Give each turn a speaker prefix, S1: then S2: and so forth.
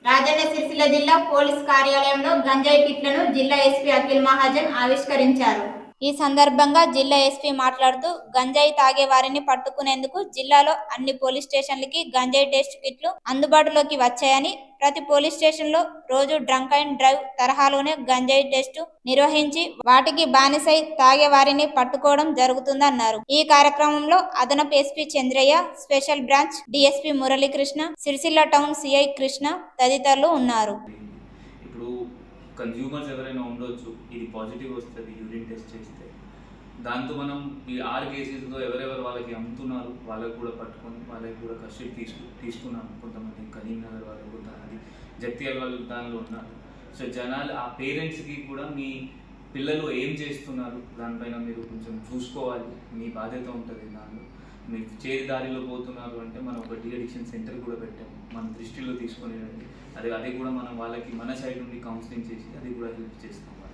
S1: రాజన్న సిరిసిల్ల జిల్లా పోలీస్ కార్యాలయంలో గంజాయి కిట్లను జిల్లా ఎస్పీ అఖిల్ మహాజన్ ఆవిష్కరించారు ఈ సందర్భంగా జిల్లా ఎస్పీ మాట్లాడుతూ గంజాయి తాగే వారిని పట్టుకునేందుకు జిల్లాలో అన్ని పోలీస్ స్టేషన్లకి గంజాయి టెస్ట్ కిట్లు అందుబాటులోకి వచ్చాయని ప్రతి పోలీస్ స్టేషన్ లో రోజు డ్రంక్ అండ్ డ్రైవ్ తరహాలోనే గంజాయి టెస్ట్ నిర్వహించి వాటికి బానిసై తాగే వారిని పట్టుకోవడం జరుగుతుందన్నారు ఈ కార్యక్రమంలో అదనపు SP Chandraiah special branch DSP Muralikrishna Sircilla town CI Krishna తదితరులు ఉన్నారు
S2: ఇప్పుడు కన్జ్యూమర్స్ ఎవరైనా ఉండొచ్చు ఇది పాజిటివ్ వస్తుంది యూరిన్ టెస్ట్ చేస్తే దాంతో మనం ఈ ఆరు కేసెస్లో ఎవరెవరు వాళ్ళకి అమ్ముతున్నారు వాళ్ళకి కూడా పట్టుకొని వాళ్ళకి కూడా కస్టడీ తీసుకు తీసుకున్నాం కొంతమంది కరీంనగర్ వాళ్ళు కొంతమంది జగ్తియాల వాళ్ళు దానిలో ఉన్నారు సో జనాలు ఆ పేరెంట్స్కి కూడా మీ పిల్లలు ఏం చేస్తున్నారు దానిపైన మీరు కొంచెం చూసుకోవాలి మీ బాధ్యత ఉంటుంది దానిలో మీరు చేరి దారిలో పోతున్నారు అంటే మనం ఒక డి అడిక్షన్ సెంటర్ కూడా పెట్టాము మన దృష్టిలో తీసుకొని రండి అది అది కూడా మనం వాళ్ళకి మన సైడ్ నుండి కౌన్సిలింగ్ చేసి అది కూడా హెల్ప్ చేస్తాం వాళ్ళకి